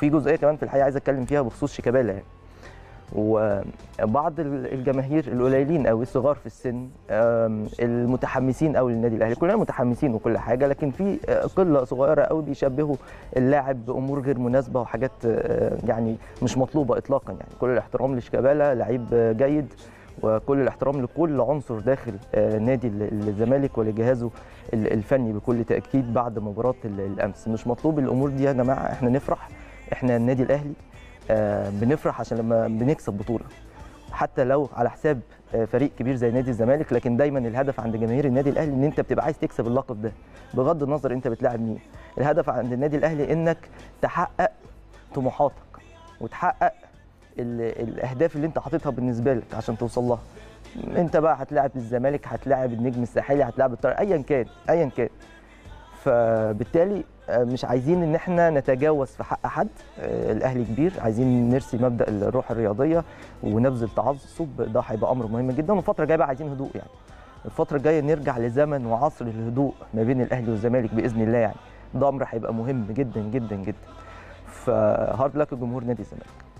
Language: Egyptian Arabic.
وفي جزئيه كمان في الحقيقه عايز اتكلم فيها بخصوص شيكابالا يعني وبعض الجماهير القليلين قوي الصغار في السن آم، المتحمسين قوي للنادي الاهلي كلنا متحمسين وكل حاجه لكن في آه، قله صغيره قوي بيشبهوا اللاعب بامور غير مناسبه وحاجات آه، يعني مش مطلوبه اطلاقا يعني كل الاحترام لشيكابالا لعيب آه، جيد وكل الاحترام لكل عنصر داخل آه، نادي ال- الزمالك ولجهازه ال- الفني بكل تاكيد بعد مباراه ال- الامس مش مطلوب الامور دي يا جماعه احنا نفرح احنا النادي الاهلي آه، بنفرح عشان لما بنكسب بطوله حتى لو على حساب آه، فريق كبير زي نادي الزمالك لكن دايما الهدف عند جماهير النادي الاهلي ان انت بتبقى عايز تكسب اللقب ده بغض النظر انت بتلاعب مين الهدف عند النادي الاهلي انك تحقق طموحاتك وتحقق ال- الاهداف اللي انت حاططها بالنسبه لك عشان توصل لها انت بقى هتلاعب الزمالك هتلاعب النجم الساحلي هتلاعب الطارق ايا كان ايا كان فبالتالي آه، مش عايزين ان احنا نتجاوز في حق حد آه، الاهلي كبير عايزين نرسي مبدا الروح الرياضيه ونبذل تعصب ده هيبقى امر مهم جدا والفتره الجايه بقى عايزين هدوء يعني الفتره الجايه نرجع لزمن وعصر الهدوء ما بين الاهلي والزمالك باذن الله يعني ده امر هيبقى مهم جدا جدا جدا فهارد لك لجمهور نادي الزمالك